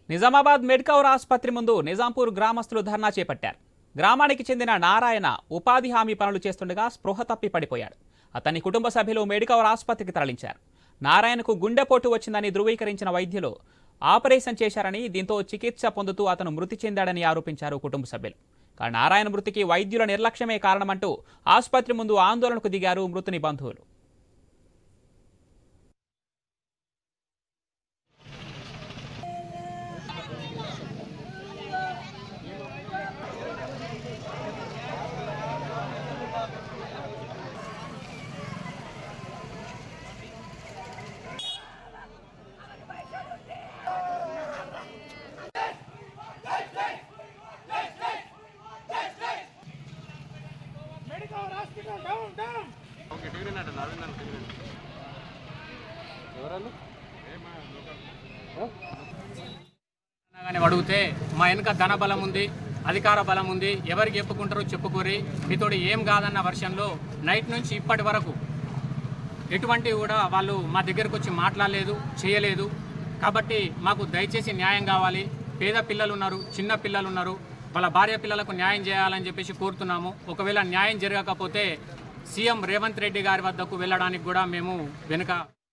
నిజామాబాద్ మెడ్కౌర్ ఆసుపత్రి ముందు నిజాంపూర్ గ్రామస్తులు ధర్నా చేపట్టారు గ్రామానికి చెందిన నారాయణ ఉపాధి హామీ పనులు చేస్తుండగా స్పృహ తప్పి పడిపోయాడు అతని కుటుంబ సభ్యులు మెడికవర్ ఆసుపత్రికి తరలించారు నారాయణకు గుండెపోటు వచ్చిందని ధృవీకరించిన వైద్యులు ఆపరేషన్ చేశారని దీంతో చికిత్స పొందుతూ అతను మృతి చెందాడని ఆరోపించారు కుటుంబ సభ్యులు కానీ నారాయణ మృతికి వైద్యుల నిర్లక్ష్యమే కారణమంటూ ఆసుపత్రి ముందు ఆందోళనకు దిగారు మృతుని బంధువులు మెడికల్ హాస్పిటల్ డౌన్ డౌన్ కానీ అడిగితే మా వెనుక ధన బలం ఉంది అధికార బలం ఉంది ఎవరికి చెప్పుకుంటారో చెప్పుకోరి మీతోటి ఏం కాదన్న వర్షంలో నైట్ నుంచి ఇప్పటి వరకు ఎటువంటి కూడా వాళ్ళు మా దగ్గరకు వచ్చి మాట్లాడలేదు చేయలేదు కాబట్టి మాకు దయచేసి న్యాయం కావాలి పేద పిల్లలు ఉన్నారు చిన్న పిల్లలు ఉన్నారు వాళ్ళ భార్య పిల్లలకు న్యాయం చేయాలని చెప్పేసి కోరుతున్నాము ఒకవేళ న్యాయం జరగకపోతే సీఎం రేవంత్ రెడ్డి గారి వద్దకు వెళ్ళడానికి కూడా మేము వెనుక